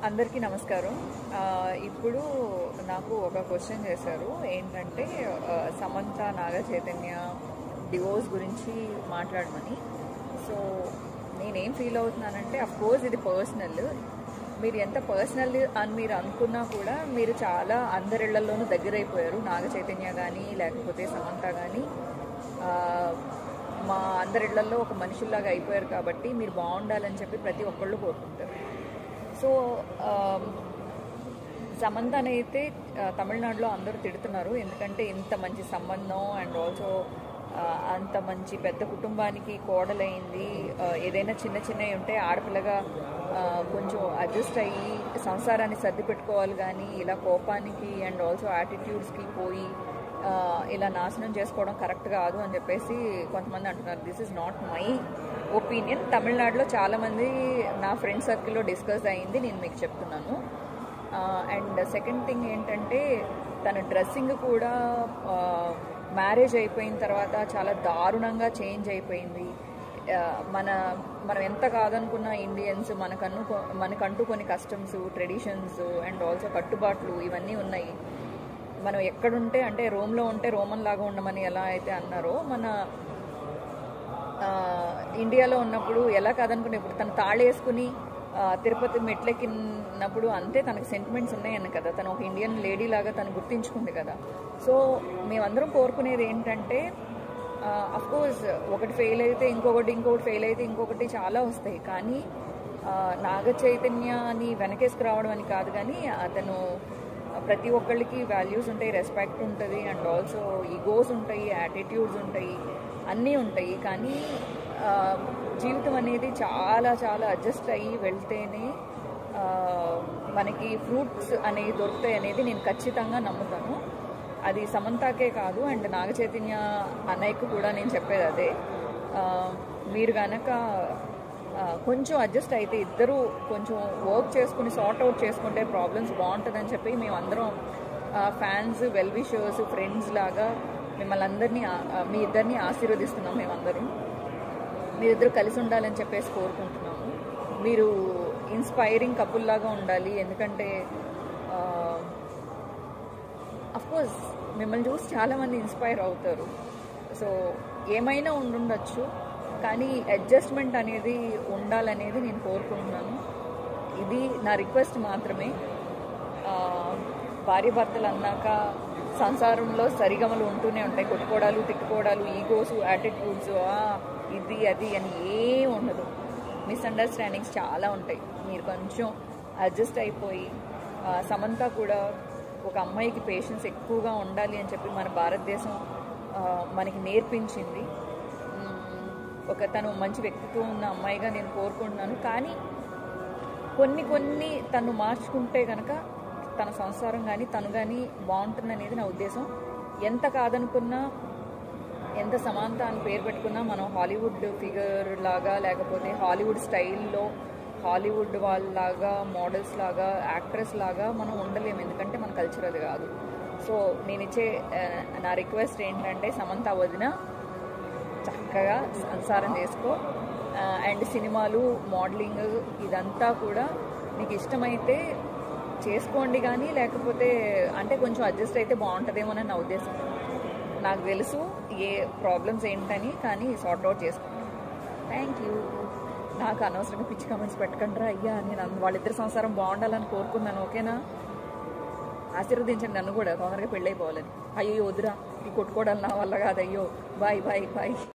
అందరికీ నమస్కారం ఆ, ఇప్పుడు నాకు ఒక క్వశ్చన్ చేశారు ఏంటంటే ఆ, సమంత నాగ చైతన్య డివోర్స్ గురించి మాట్లాడమని సో నేనేం ఫీల్ అవుతున్నానంటే అఫ్ కోర్స్ ఇది పర్సనల్ మీరు ఎంత పర్సనల్ అని మీరు అనుకున్నా కూడా మీరు చాలా అందరిళ్లలోనూ దగ్గరైపోయారు నాగ చైతన్య కానీ లేకపోతే సమంత కానీ ఆ, మా అందరిళ్లలో ఒక మనుషుల్లాగా అయిపోయారు కాబట్టి మీరు బాగుండాలని చెప్పి ప్రతి ఒక్కళ్ళు కోరుకుంటారు సో సమంతని అయితే ఆ, తమిళనాడులో అందరూ తిడుతున్నారు ఎందుకంటే ఇంత మంచి సంబంధం అండ్ ఆల్సో అంత మంచి పెద్ద కుటుంబానికి కోడలైంది ఆ, ఏదైనా చిన్న చిన్నవి ఉంటే ఆడపిల్లగా ఆ, కొంచెం అడ్జస్ట్ అయ్యి సంసారాన్ని సర్ది పెట్టుకోవాలి కానీ ఇలా కోపానికి అండ్ ఆల్సో యాటిట్యూడ్స్కి పోయి ఆ, ఇలా నాశనం చేసుకోవడం కరెక్ట్ కాదు అని చెప్పేసి కొంతమంది అంటున్నారు this is not my opinion తమిళనాడులో చాలామంది నా ఫ్రెండ్ సర్కిల్లో డిస్కస్ అయింది నేను మీకు చెప్తున్నాను అండ్ సెకండ్ థింగ్ ఏంటంటే తన డ్రెస్సింగ్ కూడా మ్యారేజ్ అయిపోయిన తర్వాత చాలా దారుణంగా చేంజ్ అయిపోయింది ఆ, మన మనం ఎంత కాదనుకున్న ఇండియన్స్ మనకన్ను కొ- మనకంటూ కొన్ని కస్టమ్స్ ట్రెడిషన్స్ అండ్ ఆల్సో కట్టుబాట్లు ఇవన్నీ ఉన్నాయి మనం ఎక్కడుంటే అంటే రోమ్లో ఉంటే రోమన్ లాగా ఉండమని ఎలా అయితే అన్నారో మన ఆ, ఇండియాలో ఉన్నప్పుడు ఎలా కాదనుకుని ఇప్పుడు తను తాళేసుకుని ఆ, తిరుపతి మెట్లెక్కినప్పుడు అంతే తనకు సెంటిమెంట్స్ ఉన్నాయని కదా తను ఒక ఇండియన్ లేడీ లాగా తను గుర్తించుకుంది కదా సో మేమందరం కోరుకునేది ఏంటంటే అఫ్ కోర్స్ ఒకటి ఫెయిల్ అయితే ఇంకొకటి ఇంకొకటి ఫెయిల్ అయితే ఇంకొకటి చాలా వస్తాయి కానీ ఆ, నాగ చైతన్యాన్ని వెనకేసుకు రావడం అని కాదు కానీ అతను ప్రతి ఒక్కళ్ళకి వాల్యూస్ ఉంటాయి రెస్పెక్ట్ ఉంటుంది అండ్ ఆల్సో ఈగోస్ ఉంటాయి యాటిట్యూడ్స్ ఉంటాయి అన్నీ ఉంటాయి కానీ ఆ, జీవితం అనేది చాలా చాలా అడ్జస్ట్ అయ్యి వెళ్తేనే ఆ, మనకి ఫ్రూట్స్ అనేవి దొరుకుతాయి అనేది నేను ఖచ్చితంగా నమ్ముతాను అది సమంతాకే కాదు అండ్ నాగ చైతన్య అన్నయ్యకు కూడా నేను చెప్పేది అదే ఆ, మీరు కనుక కొంచెం అడ్జస్ట్ అయితే ఇద్దరు కొంచెం వర్క్ చేసుకుని సార్ట్ అవుట్ చేసుకుంటే ప్రాబ్లమ్స్ బాగుంటుందని చెప్పి మేమందరం ఫ్యాన్స్ వెల్ విషర్స్ ఫ్రెండ్స్ లాగా మిమ్మల్ని అందరినీ ఆ- ఆ, మీ ఇద్దరిని ఆశీర్వదిస్తున్నాం మేమందరం మీరిద్దరు కలిసి ఉండాలని చెప్పేసి కోరుకుంటున్నాము మీరు ఇన్స్పైరింగ్ కపుల్ లాగా ఉండాలి ఎందుకంటే కోర్స్ మిమ్మల్ని చూసి చాలామంది ఇన్స్పైర్ అవుతారు సో ఏమైనా ఉండుండొచ్చు కానీ అడ్జస్ట్మెంట్ అనేది ఉండాలనేది నేను కోరుకుంటున్నాను ఇది నా రిక్వెస్ట్ మాత్రమే ఆ, భార్య భర్తలు అన్నాక సంసారంలో సరిగమలు ఉంటూనే ఉంటాయి కొట్టుకోవడాలు తిట్టుకోవడాలు ఈగోస్ యాటిట్యూడ్స్ ఇది అది అని ఏం ఉండదు మిస్అండర్స్టాండింగ్స్ చాలా ఉంటాయి మీరు కొంచెం అడ్జస్ట్ అయిపోయి ఆ, సమంత కూడా ఒక అమ్మాయికి పేషెన్స్ ఎక్కువగా ఉండాలి అని చెప్పి మన భారతదేశం ఆ, మనకి నేర్పించింది మ్, ఒక తను మంచి వ్యక్తిత్వం ఉన్న అమ్మాయిగా నేను కోరుకుంటున్నాను కానీ కొన్ని కొన్ని తను మార్చుకుంటే కనుక తన సంసారం కానీ తను కానీ బాగుంటుంది అనేది నా ఉద్దేశం ఎంత కాదనుకున్నా ఎంత సమానత అని పేరు పెట్టుకున్నా మనం హాలీవుడ్ ఫిగర్ లాగా లేకపోతే హాలీవుడ్ స్టైల్లో హాలీవుడ్ వాళ్ళలాగా మోడల్స్ లాగా యాక్ట్రెస్ లాగా మనం ఉండలేము ఎందుకంటే మన కల్చర్ అది కాదు సో నేను ఇచ్చే ఆ, నా రిక్వెస్ట్ ఏంటంటే సమంత వదిన చక్కగా సంసారం చేసుకో అండ్ సినిమాలు మోడలింగ్ ఇదంతా కూడా మీకు ఇష్టమైతే చేసుకోండి కానీ లేకపోతే అంటే కొంచెం అడ్జస్ట్ అయితే బాగుంటుందేమోనని నా ఉద్దేశం నాకు తెలుసు ఏ ప్రాబ్లమ్స్ ఏంటని కానీ సార్ట్ అవుట్ చేసుకుంటాను థ్యాంక్ యూ నాకు అనవసరంగా పిచ్చి కమెంట్స్ పెట్టకండి అయ్యా నేను అన్- వాళ్ళిద్దరి సంసారం బాగుండాలని కోరుకున్నాను ఓకేనా ఆశీర్వదించండి నన్ను కూడా తొందరగా పెళ్ళైపోవాలని అయ్యో వద్దురా ఈ కొట్టుకోవడం నా వల్ల కాదు అయ్యో బాయ్ బాయ్ బాయ్